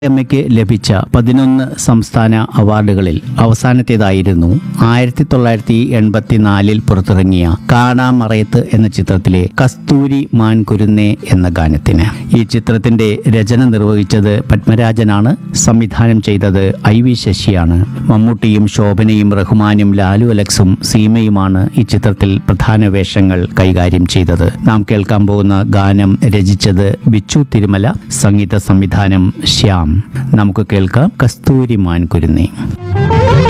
അമ്മയ്ക്ക് ലഭിച്ച പതിനൊന്ന് സംസ്ഥാന അവാർഡുകളിൽ അവസാനത്തേതായിരുന്നു ആയിരത്തി തൊള്ളായിരത്തി എൺപത്തിനാലിൽ പുറത്തിറങ്ങിയ കാണാമറയത്ത് എന്ന ചിത്രത്തിലെ കസ്തൂരി മാൻകുരുന്നേ എന്ന ഗാനത്തിന് ഈ ചിത്രത്തിന്റെ രചന നിർവഹിച്ചത് പത്മരാജനാണ് സംവിധാനം ചെയ്തത് ഐ വി ശശിയാണ് മമ്മൂട്ടിയും ശോഭനയും റഹ്മാനും ലാലു അലക്സും സീമയുമാണ് ഈ ചിത്രത്തിൽ പ്രധാന വേഷങ്ങൾ കൈകാര്യം ചെയ്തത് നാം കേൾക്കാൻ പോകുന്ന ഗാനം രചിച്ചത് ബിച്ചു തിരുമല സംഗീത സംവിധാനം ശ്യാം നമുക്ക് കേൾക്കാം കസ്തൂരി മാൻകുരുന്നേ